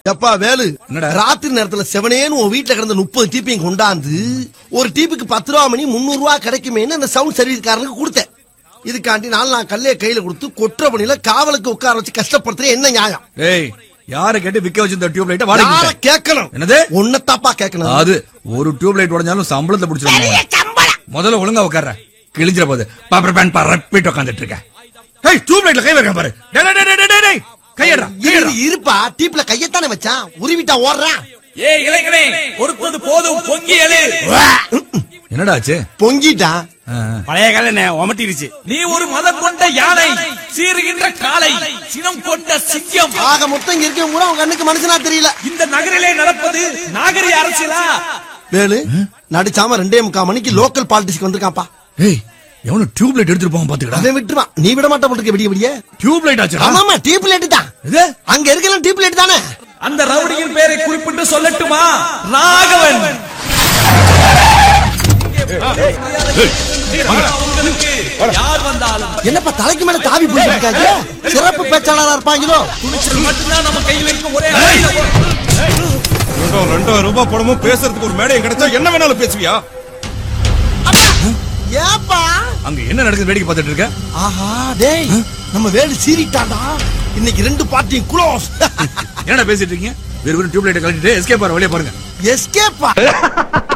எப்பா வேலு என்னடா? ராத்திரி நேரத்துல செவனேன்னு உன் வீட்டுல கிடந்த முப்பது டீப்பையும் கொண்டாந்து ஒரு டீப்புக்கு பத்து ரூபா மணி முந்நூறு ரூபா கிடைக்குமேன்னு அந்த சவுண்ட் சர்வீஸ்காரனுக்கு கொடுத்தேன் இதுக்காண்டி நாலு நான் கல்லைய கையில கொடுத்து கொற்ற பணியில காவலுக்கு உட்கார வச்சு கஷ்டப்படுத்துற என்ன நியாயம் ஏய் யார கேட்டு விக்க வச்சிருந்த டியூப் லைட்ட வாடகை யார கொடுத்த? கேட்கணும் என்னது? உன்னத்தாப்பா கேட்கணும் அது ஒரு டியூப் லைட் உடஞ்சாலும் சம்பளத்தை பிடிச்சிருவாங்க முதல்ல ஒழுங்கா உட்கார்ற கிழிஞ்சிர போது பாப்பர் பேன் பரப்பிட்டு உட்காந்துட்டு இருக்க ஏய் டியூப் லைட்ல கை வைக்க பாரு டேய், டேய், டேய், டேய், டேய், டேய். கையடா இரு, இருப்பா டீப்ல கையத்தானே வச்சான் உருவிட்டா ஓடுறான் ஏய் இளைஞனே பொறுத்தது போதும் பொங்கி எழு என்னடா ஆச்சு பொங்கிட்டான் ஆ, ஆ. பழைய கால ஒமட்டிருச்சு நீ ஒரு மதம் கொண்ட யானை சீறுகின்ற காளை சினம் கொண்ட சிங்கம் ஆக மொத்தம் இங்க இருக்கவங்க கூட உங்க கண்ணுக்கு மனுஷனா தெரியல இந்த நகரிலே நடப்பது நாகரிக அரசியலா வேலு நடிச்சாம ரெண்டே முக்கால் மணிக்கு லோக்கல் பாலிட்டிக்ஸ்க்கு வந்திருக்கான்ப்பா ஏய் எவனும் டியூப் லைட் எடுத்துட்டு போவான் பாத்துக்கடா அவன் விட்டுருவான் நீ விட மாட்ட போட்டுருக்க விடிய விடிய டியூப் லைட் ஆச்சுடா ஆமாமா டீப் லைட் தான் இது அங்க இருக்கலாம் டீப் லைட் தானே அந்த ரவுடியின் பெயரை குறிப்பிட்டு சொல்லட்டுமா ராகவன் உங்களுக்கு யார் வந்தாலும் என்னப்பா தலைக்கு மேல தாவி போயிருக்காங்க சிறப்பு பேச்சாளரா இருப்பாங்களோ துணிச்சல் மட்டும்தான் நம்ம கையில் இருக்கும் ஒரே ஆயுதம். ரெண்டாயிரம் ரெண்டாயிரம் ரூபாய் பணமும் பேசுறதுக்கு ஒரு மேடையும் கிடைச்சா என்ன வேணாலும் பேசுவியா ஏப்பா அங்க என்ன நடக்குது வேடிக்கை பார்த்துட்டு இருக்க ஆஹா டேய் நம்ம வேலு சீறிட்டாண்டா இன்னைக்கு ரெண்டு பார்ட்டியும் க்ளோஸ் என்னடா பேசிட்டு இருக்கீங்க வெறும் டியூப் லைட்டை கழட்டிட்டு எஸ்கேப் ஆற வழியா பாருங்க எஸ்கேப்பா